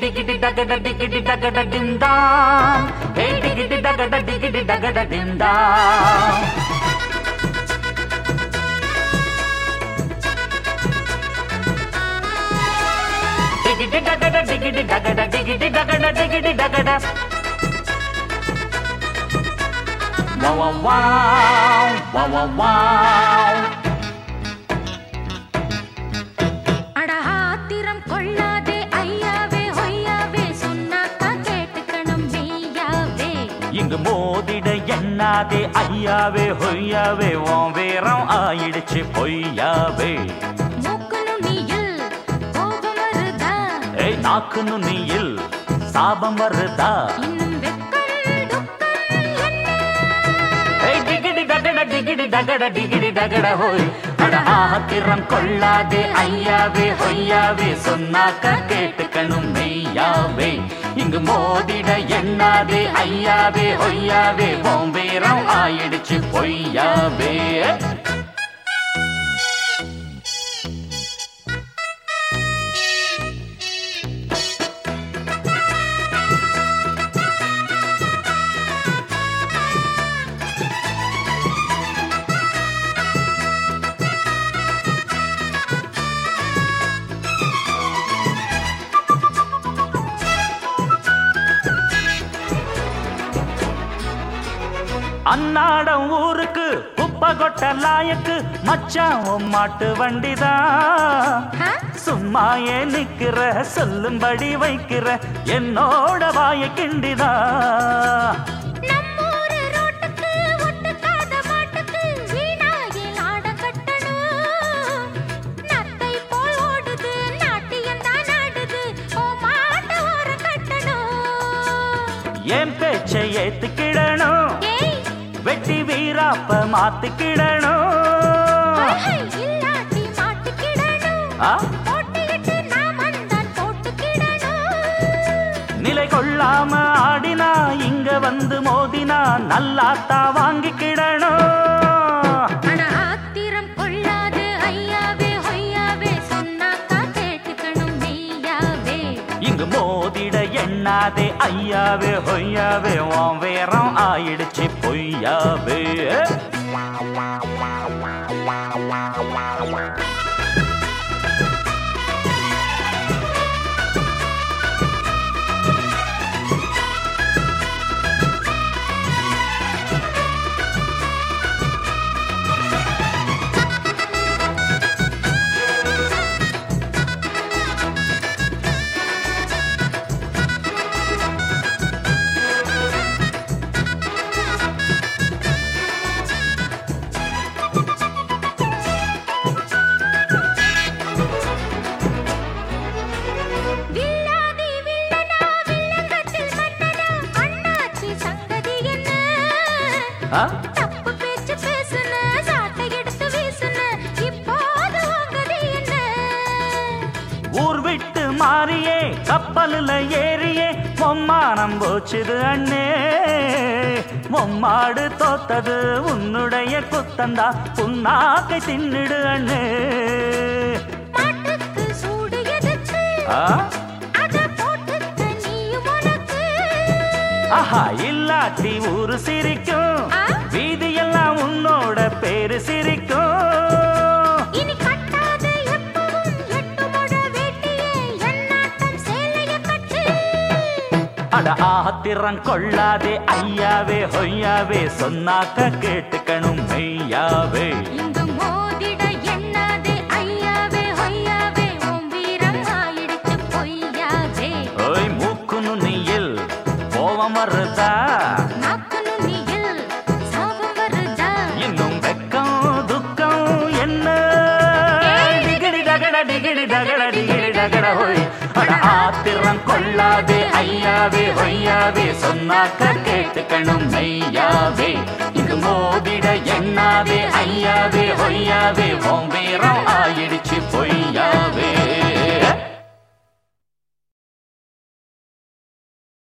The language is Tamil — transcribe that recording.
டிகிடி டகட டிகிடி டகட டிந்தாம் ஹே டிகிடி டகட டிகிடி டகட டிந்தாம் டிகிடி டகட டிகிடி டகட டிகிடி டகட டிகிடி டகட Wow, wow, wow, wow, wow, wow. அட ஆத்திரம் கொள்ளாதே ஐயாவே ஒய்யாவே சொன்னாக்கா கேட்டுக்கணும் மெய்யாவே இங்கு மோதிட எண்ணாதே ஐயாவே ஹொய்யாவே உன் வேரம் ஆயிடுச்சு பொய்யாவே மூக்கு நுனியில் கோபம் வருதா ஏய் நாக்கு நுனியில் சாபம் வருதா இன்னும் வெக்கம் துக்கம் என்ன ஏய் டிகிடி டகட டிகிடி டகட டிகிடி டகட ஹோய் அட ஆத்திரம் கொள்ளாதே ஐயாவே ஹொய்யாவே சொன்னாக்க கேட்டுக்கணும் மெய்யாவே இங்கு மோதிட எண்ணாதே ஐயாவே ஹொய்யாவே உன் வேரம் ஆயிடுச்சு பொய்யாவே அன்னாடம் ஊருக்கு குப்பை கொட்ட லாயக்கு மச்சான் உன் மாட்டு வண்டிதான் ஆ? சும்மா ஏன் நிக்கிற சொல்லும்படி வைக்கிற என்னோட வாய கிண்டிதா நம்மூரு ரோட்டுக்கு ஒட்டுக்காத மாட்டுக்கு வீணாயில் ஆட கட்டணும். நத்தை போல் ஓடுது, நாட்டியம்தான் ஆடுது, உன் மாட்டை ஓரம் கட்டணும். என் பேச்சை ஏத்துக்கிடணும் ஏய், வெட்டி வீராப்ப மாத்திக்கிடணும் ஹை, ஹை, இல்லாட்டி மாட்டிக்கிடணும். ஆ? போட்டியிட்டு நாமந்தான் போட்டுக்கிடணும். நிலை கொள்ளாம ஆடினா இங்க வந்து மோதினா நல்லாத்தா வாங்கிக்கிடணும் அட ஆத்திரம் கொள்ளாது ஐயாவே ஹொய்யாவே சொன்னாக்கா கேட்டுக்கணும் மெய்யாவே இங்கு மோதிட எண்ணாதே ஐயாவே ஹொய்யாவே உன் வேரம் ஆயிடுச்சு பொய்யாவே வில்லாதி வில்லனா வில்லங்கத்தில் மன்னனா அண்ணாச்சி சங்கதி என்ன ஆ? தப்பு பேச்சு பேசுன சாட்டை எடுத்து வீசுன இப்போது உங்கதி என்ன ஊர் விட்டு மாறியே கப்பலுல ஏறியே பொம்மானம் போச்சுது அண்ணே பொம்மாடு தோத்தது உன்னுடைய குத்தந்தா புண்ணாக்கை தின்னுடு அண்ணே மாட்டுக்கு சூடு எதுக்கு ஆ? அத போட்டுக்க நீயும் உனக்கு ஆஹா இல்லாட்டி ஊரு சிரிக்கும் ஆ? வீதியெல்லாம் உன்னோட பேரு சிரிக்கும் இனி கட்டாத எப்பவும் எட்டு முழ வேட்டியே எண்ணாட்டம் சேலைய கட்டு அட ஆத்திரம் கொள்ளாதே ஐயாவே ஹொய்யாவே சொன்னாக்க கேட்டுக்கணும் மெய்யாவே இங்கு மோதிட எண்ணாதே ஐயாவே ஹொய்யாவே உன் வீரம் ஆயிடுச்சு பொய்யாவே ஓய் மூக்கு நுனியில் கோவம் வருதா நாக்கு நுனியில் சாபம் வருதா இன்னும் வெக்கம் துக்கம் என்ன டிகிடி டகட டிகிடி டகட டிகிடி டகட ஹோய் அட ஆத்திரம் கொள்ளாதே ஐயாவே ஹொய்யாவே சொன்னாக்க கேட்டுக்கணும் மெய்யாவே இது மோதிட எண்ணாவே ஐயாவே ஹொய்யாவே ஓம் வீரம் ஆ